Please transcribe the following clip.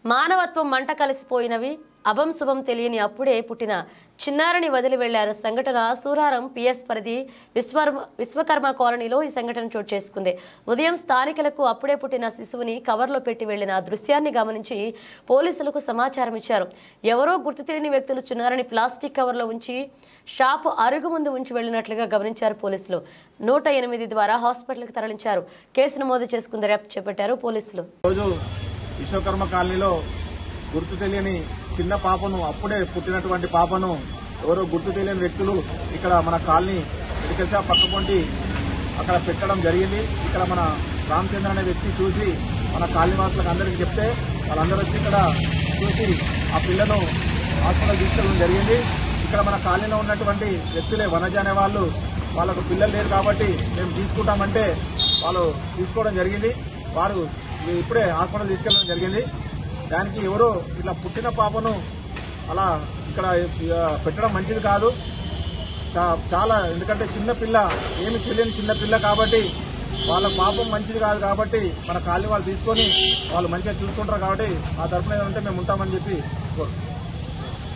మానవత్వం మంట కలిసిపోయినవి అభం శుభం తెలియని అప్పుడే పుట్టిన చిన్నారిని వదిలి వెళ్లారు సంఘటన సూరారం పిఎస్ పరిధి విశ్వర్మ విశ్వకర్మ కాలనీలో ఈ సంఘటన చోటు చేసుకుంది ఉదయం స్థానికులకు అప్పుడే పుట్టిన శిశువుని కవర్లో పెట్టి వెళ్లిన ఆ దృశ్యాన్ని గమనించి పోలీసులకు సమాచారం ఇచ్చారు ఎవరో గుర్తు తెలియని వ్యక్తులు చిన్నారిని ప్లాస్టిక్ కవర్లో ఉంచి షాపు అరుగు ముందు ఉంచి వెళ్లినట్లుగా గమనించారు పోలీసులు నూట ఎనిమిది ద్వారా హాస్పిటల్కి తరలించారు కేసు నమోదు చేసుకుని దర్యాప్తు చేపట్టారు పోలీసులు రోజు విశ్వకర్మ కాలనీలో గుర్తు తెలియని చిన్న పాపను అప్పుడే పుట్టినటువంటి పాపను ఎవరో గుర్తు తెలియని వ్యక్తులు ఇక్కడ మన కాలనీ మెడికల్ షాప్ పక్క పొంటి అక్కడ పెట్టడం జరిగింది ఇక్కడ మన రామచంద్ర అనే వ్యక్తి చూసి మన కాలనీ వాసులకు అందరికి చెప్తే వాళ్ళందరూ వచ్చి ఇక్కడ చూసి ఆ పిల్లను హాస్పిటల్ తీసుకెళ్ళడం జరిగింది ఇక్కడ మన కాలనీలో ఉన్నటువంటి వ్యక్తులే వనజ అనే వాళ్ళు వాళ్ళకు పిల్లలు లేరు కాబట్టి మేము తీసుకుంటామంటే వాళ్ళు తీసుకోవడం జరిగింది వారు ఇప్పుడే హాస్పిటల్ తీసుకెళ్ళడం జరిగింది దానికి ఎవరో ఇట్లా పుట్టిన పాపను అలా ఇక్కడ ఆ, పెట్టడం మంచిది కాదు చా- చాలా ఎందుకంటే చిన్న పిల్ల ఏమి తెలియని చిన్న పిల్ల కాబట్టి వాళ్ళ పాపం మంచిది కాదు కాబట్టి మన కాలనీ వాళ్ళు తీసుకొని వాళ్ళు మంచిగా చూసుకుంటారు కాబట్టి ఆ తరపున ఏదంటే మేము ఉంటామని చెప్పి కోరు-